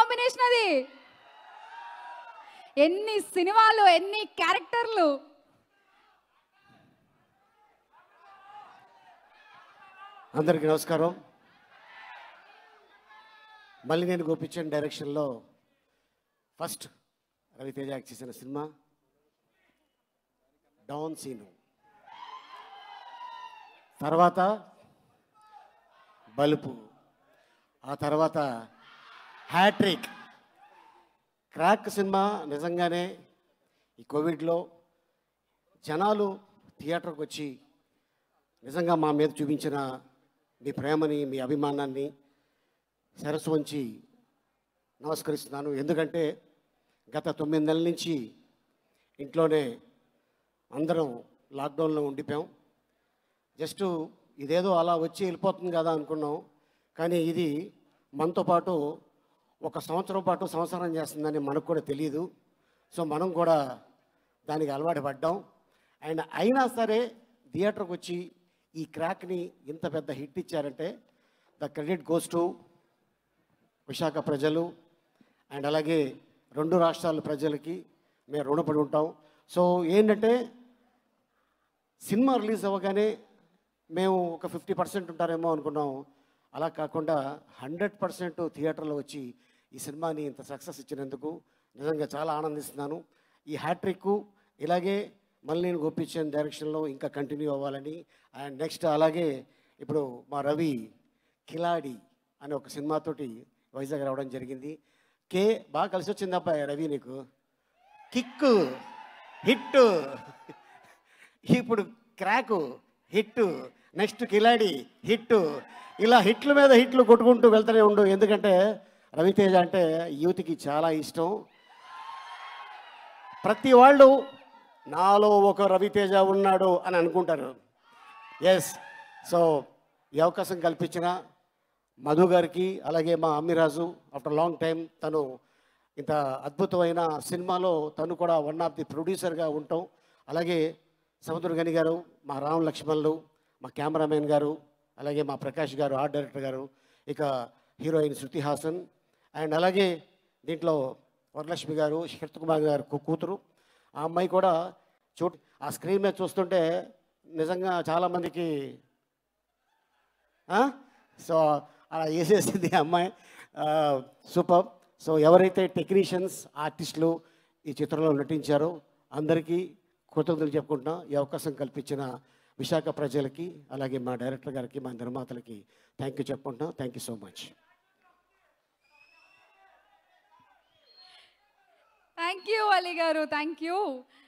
Combination అది ఎన్ని సినిమాలు ఎన్ని క్యారెక్టర్లు అందరికీ నమస్కారం మళ్ళీ నేను గోపించండి డైరెక్షన్లో ఫస్ట్ రవితేజ యాక్ట్ చేసిన సినిమా డౌన్ సీను తర్వాత బలుపు ఆ తర్వాత హ్యాట్రిక్ క్రాక్ సినిమా నిజంగానే ఈ కోవిడ్లో జనాలు థియేటర్కి వచ్చి నిజంగా మా మీద చూపించిన మీ ప్రేమని మీ అభిమానాన్ని సరస్సు వంచి నమస్కరిస్తున్నాను ఎందుకంటే గత తొమ్మిది నెలల నుంచి ఇంట్లోనే అందరం లాక్డౌన్లో ఉండిపోయాం జస్ట్ ఇదేదో అలా వచ్చి వెళ్ళిపోతుంది కదా అనుకున్నాం కానీ ఇది మనతో పాటు ఒక సంవత్సరం పాటు సంవత్సరం చేస్తుందని మనకు కూడా తెలియదు సో మనం కూడా దానికి అలవాటు పడ్డాం అండ్ అయినా సరే థియేటర్కి వచ్చి ఈ క్రాక్ని ఇంత పెద్ద హిట్ ఇచ్చారంటే the credit goes to Visakha ప్రజలు అండ్ అలాగే రెండు రాష్ట్రాల ప్రజలకి మేము రుణపడి ఉంటాం సో ఏంటంటే సినిమా రిలీజ్ అవ్వగానే మేము ఒక ఫిఫ్టీ పర్సెంట్ ఉంటారేమో అనుకున్నాం అలా కాకుండా హండ్రెడ్ పర్సెంట్ థియేటర్లో వచ్చి ఈ సినిమాని ఇంత సక్సెస్ ఇచ్చినందుకు నిజంగా చాలా ఆనందిస్తున్నాను ఈ హ్యాట్రిక్ ఇలాగే మళ్ళీ నేను గోపించిన డైరెక్షన్లో ఇంకా కంటిన్యూ అవ్వాలని అండ్ నెక్స్ట్ అలాగే ఇప్పుడు మా రవి కిలాడి అనే ఒక సినిమాతోటి వైజాగ్ రావడం జరిగింది కే బాగా కలిసి వచ్చింది అబ్బాయి రవి నీకు కిక్కు హిట్ ఇప్పుడు Krack hit next Khiladi hit ఇలా హిట్ల మీద హిట్లు కొట్టుకుంటూ వెళ్తూనే ఉండు ఎందుకంటే రవితేజ అంటే యూత్కి చాలా ఇష్టం ప్రతి వాళ్ళు నాలో ఒక రవితేజ ఉన్నాడు అని అనుకుంటారు ఎస్ సో ఈ అవకాశం కల్పించిన మధు గారికి అలాగే మా అమ్మిరాజు ఆఫ్టర్ లాంగ్ టైం తను ఇంత అద్భుతమైన సినిమాలో తను కూడా వన్ ఆఫ్ ది ప్రొడ్యూసర్గా ఉంటాం అలాగే సముద్ర గని గారు మా రామ్ లక్ష్మణులు మా కెమెరామెన్ గారు అలాగే మా ప్రకాష్ గారు ఆర్ట్ డైరెక్టర్ గారు ఇక హీరోయిన్ శృతి హాసన్ అండ్ అలాగే దీంట్లో వరలక్ష్మి గారు శరత్ కుమార్ గారు కు- కూతురు ఆ అమ్మాయి కూడా చూ ఆ స్క్రీన్ మీద చూస్తుంటే నిజంగా చాలామందికి ఆ? సో అలా వేసేసింది ఆ అమ్మాయి సూపర్ సో ఎవరైతే టెక్నీషియన్స్ ఆర్టిస్టులు ఈ చిత్రంలో నటించారో అందరికీ కృతజ్ఞతలు చెప్పుకుంటున్నాం ఈ అవకాశం కల్పించిన విశాఖ ప్రజలకి అలాగే మా డైరెక్టర్ గారికి మా నిర్మాతలకి థ్యాంక్ యూ చెప్పుకుంటున్నాం thank you so much thank you Ali garu thank you